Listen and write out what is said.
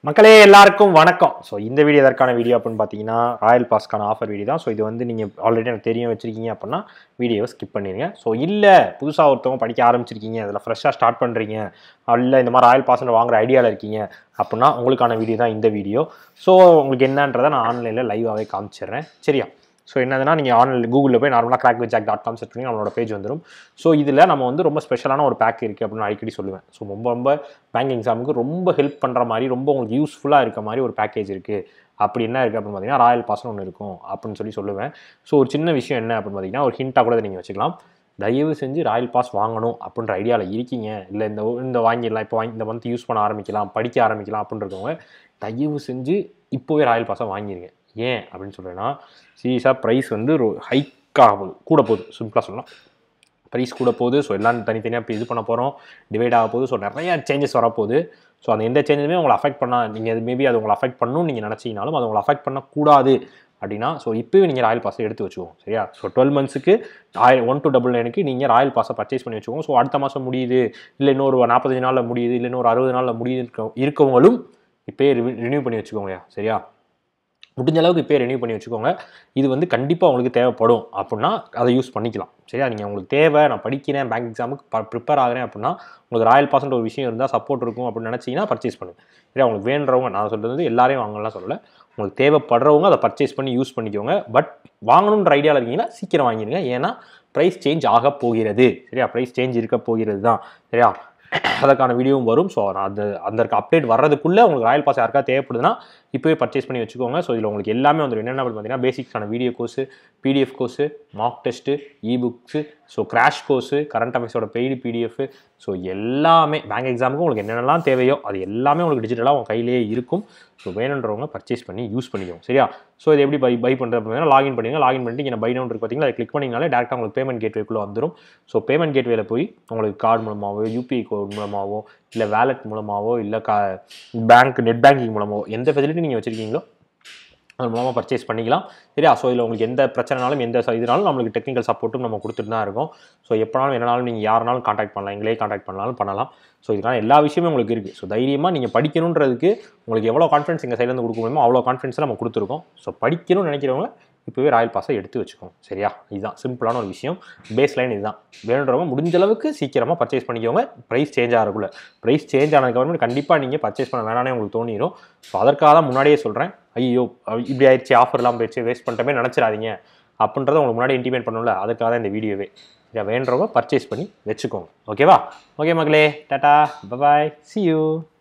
மக்களே எல்லாருக்கும் வணக்கம் ஸோ இந்த வீடியோ எதற்கான வீடியோ அப்படின்னு பார்த்தீங்கன்னா ராயல் பாஸ்க்கான ஆஃபர் வீடியோ தான் ஸோ இது வந்து நீங்கள் ஆல்ரெடி எனக்கு தெரியும் வச்சிருக்கீங்க அப்படின்னா வீடியோவை ஸ்கிப் பண்ணிடுங்க ஸோ இல்லை புதுசாக ஒருத்தவங்க படிக்க ஆரம்பிச்சிருக்கீங்க அதில் ஃப்ரெஷ்ஷாக ஸ்டார்ட் பண்ணுறீங்க இல்லை இந்த மாதிரி ராயல் பாஸ் வாங்குற ஐடியாவில் இருக்கீங்க அப்படின்னா உங்களுக்கான வீடியோ தான் இந்த வீடியோ ஸோ உங்களுக்கு என்னன்றதை நான் ஆன்லைனில் லைவாகவே காமிச்சிடுறேன் சரியா ஸோ என்னதுன்னா நீங்கள் ஆன்லைன் கூகுளில் போய் நார்மலாக crack with jack dot com set பண்ணி நம்மளோட பேஜ் வந்துடும் ஸோ இதில் நம்ம வந்து ரொம்ப ஸ்பெஷலான ஒரு பேக் இருக்குது அப்படின்னு அடிக்கடி சொல்லுவேன் ஸோ ரொம்ப ரொம்ப பேங்க் எக்ஸாமுக்கு ரொம்ப ஹெல்ப் பண்ணுற மாதிரி ரொம்ப உங்களுக்கு யூஸ்ஃபுல்லாக இருக்க மாதிரி ஒரு பேக்கேஜ் இருக்குது அப்படி என்ன இருக்குது அப்படின்னு பார்த்தீங்கன்னா ராயல் பாஸ்னு ஒன்று இருக்கும் அப்படின்னு சொல்லி சொல்லுவேன் ஸோ ஒரு சின்ன விஷயம் என்ன அப்படின்னு பார்த்தீங்கன்னா ஒரு ஹிண்ட்டாக கூட நீங்கள் வச்சுக்கலாம் தயவு செஞ்சு ராயல் பாஸ் வாங்கணும் அப்படின்ற ஐடியாவில் இருக்கீங்க இல்லை இந்த இந்த வாங்கிடலாம் இப்போ வாங்கி இந்த மந்த் யூஸ் பண்ண ஆரம்பிக்கலாம் படிக்க ஆரம்பிக்கலாம் அப்படின்றவங்க தயவு செஞ்சு இப்போவே ராயல் பாஸை வாங்கிடுங்க ஏன் அப்படின்னு சொல்கிறேன்னா சீரியஸாக ப்ரைஸ் வந்து ஒரு ஹைக்காக போகுது கூட போகுது சிம்பிளாக சொல்லலாம் ப்ரைஸ் கூட போகுது ஸோ எல்லாம் தனித்தனியாக இப்போ இது பண்ண போகிறோம் டிவைட் ஆக போகுது ஸோ நிறைய சேஞ்சஸ் வரப்போகுது ஸோ அந்த எந்த சேஞ்சஸுமே உங்களை அஃபெக்ட் பண்ணால் நீங்கள் அது மேபி அது உங்களை அஃபெக்ட் பண்ணணும்னு நீங்கள் நினச்சிங்கனாலும் அது உங்களை அஃபெக்ட் பண்ணக்கூடாது அப்படின்னா ஸோ இப்போவே நீங்கள் ராயல் பாஸை எடுத்து வச்சுக்கோங்க சரியா ஸோ டுவெல் மந்த்ஸுக்கு ஆயிரம் ஒன் டு டபுள் நைனுக்கு நீங்கள் ராயல் பாஸை பர்ச்சேஸ் பண்ணி வச்சுக்கோங்க ஸோ அடுத்த மாதம் முடியுது இல்லை இன்னொரு நாற்பத்தஞ்சு நாளில் முடியுது இல்லை இன்னொரு அறுபது நாளில் முடியுது இருக்க இருக்கவங்களும் இப்போயே ரினியூ பண்ணி வச்சுக்கோங்க சரியா முடிஞ்ச அளவுக்கு இப்போ ரெனியூ பண்ணி வச்சுக்கோங்க இது வந்து கண்டிப்பாக உங்களுக்கு தேவைப்படும் அப்படின்னா அதை யூஸ் பண்ணிக்கலாம் சரியா நீங்கள் உங்களுக்கு தேவை நான் படிக்கிறேன் பேங்க் எக்ஸாமுக்கு ப்ரிப்பேர் ஆகிறேன் அப்படின்னா உங்களுக்கு ராயல் பாஸ்ன்ற ஒரு விஷயம் இருந்தால் சப்போர்ட் இருக்கும் அப்படின்னு நினச்சிங்கன்னா பர்ச்சேஸ் பண்ணுங்க சரியா உங்களுக்கு வேண்டுறவங்க நான் சொல்கிறது வந்து எல்லாரையும் வாங்கலாம் சொல்லலை உங்களுக்கு தேவைப்படுறவங்க அதை பர்ச்சேஸ் பண்ணி யூஸ் பண்ணிக்கோங்க பட் வாங்கணுன்ற ஐடியாவில் இருக்கீங்கன்னா சீக்கிரம் வாங்கிடுங்க ஏன்னா ப்ரைஸ் சேஞ்ச் ஆக போகிறது சரியா ப்ரைஸ் சேஞ்ச் இருக்க போகிறது தான் சரியா அதற்கான வீடியோவும் வரும் ஸோ அந்த அந்த அப்டேட் வர்றதுக்குள்ளே உங்களுக்கு ராயல் பாஸ் யாருக்கா தேவைப்படுதுன்னா இப்போவே பர்ச்சேஸ் பண்ணி வச்சுக்கோங்க ஸோ இதில் உங்களுக்கு எல்லாமே வந்துடும் என்னென்ன அப்படின்னு பார்த்தீங்கன்னா பேசிக்ஸான video course PDF course mark test ebooks so crash course current அஃபேர்ஸோட பெய்டு பிடிஎஃப் ஸோ எல்லாமே பேங்க் எக்ஸாமுக்கு உங்களுக்கு என்னென்னலாம் தேவையோ அது எல்லாமே உங்களுக்கு டிஜிட்டலாக உங்கள் கையிலேயே இருக்கும் ஸோ வேணுன்றவங்க பர்ச்சேஸ் பண்ணி யூஸ் பண்ணிக்கோங்க சரியா ஸோ இது எப்படி பை பை பண்ணுறது அப்படின்னா லாகின் பண்ணிங்க லாகின் பண்ணிட்டு இங்கே பை டவுன் இருக்கு பார்த்தீங்களா அதை கிளிக் பண்ணிங்கனாலே டேரெக்டாக உங்களுக்கு பேமெண்ட் கேட்வேக்குள்ளே வந்துடும் ஸோ பேமெண்ட் கேட்வேல போய் உங்களுக்கு கார்டு மூலமாகவோ யூபிஐ கோட் மூலமாகவோ இல்லை வேலெட் மூலமாகவோ இல்லை கா பேங்க் நெட் பேங்கிங் மூலமாகவோ எந்த ஃபெசிலிட்டி நீங்கள் வச்சுருக்கீங்களோ அது மூலமாக பர்ச்சேஸ் பண்ணிக்கலாம் சரியா ஸோ இதில் உங்களுக்கு எந்த பிரச்சனைனாலும் எந்த ச- இதனாலும் நம்மளுக்கு டெக்னிக்கல் சப்போர்ட்டும் நம்ம கொடுத்துட்டு தான் இருக்கோம் ஸோ எப்போனாலும் என்னனாலும் நீங்கள் யாருனாலும் காண்டாக்ட் பண்ணலாம் எங்களே காண்டாக்ட் பண்ணாலும் பண்ணலாம் ஸோ இதுக்கான எல்லா விஷயமும் உங்களுக்கு இருக்குது ஸோ தைரியமாக நீங்கள் படிக்கணுன்றதுக்கு உங்களுக்கு எவ்வளோ கான்ஃபிடன்ஸ் எங்கள் சைட்லேருந்து கொடுக்க முடியுமோ அவ்வளோ கான்ஃபிடன்ஸ் நம்ம கொடுத்துருக்கோம் ஸோ படிக்கணும்னு நினைக்கிறவங்க இப்போவே ராயல் பாஸை எடுத்து வச்சுக்கோங்க சரியா இதுதான் சிம்பிளான ஒரு விஷயம் பேஸ் லைன் இதுதான் வேணுன்றவங்க முடிஞ்ச அளவுக்கு சீக்கிரமாக பர்ச்சேஸ் பண்ணிக்கோங்க ப்ரைஸ் சேஞ்ச் ஆகிறக்குள்ள ப்ரைஸ் சேஞ்ச் ஆனதுக்கப்புறமே கண்டிப்பாக நீங்கள் பர்ச்சேஸ் பண்ண வேணானே உங்களுக்கு தோணிடும் ஸோ அதற்காக தான் முன்னாடியே சொல்கிறேன் ஐயோ இப்படி ஆயிடுச்சு ஆஃபர்லாம் போயிடுச்சு வேஸ்ட் பண்ணிட்டமே நினச்சிடாதீங்க அப்படின்றத உங்களுக்கு முன்னாடி இன்டிமேட் பண்ணணும்ல அதுக்காக தான் இந்த வீடியோவே இதை வேண்டுறவங்க பர்ச்சேஸ் பண்ணி வச்சுக்கோங்க ஓகேவா ஓகே மகளே டாட்டா பபாய் see you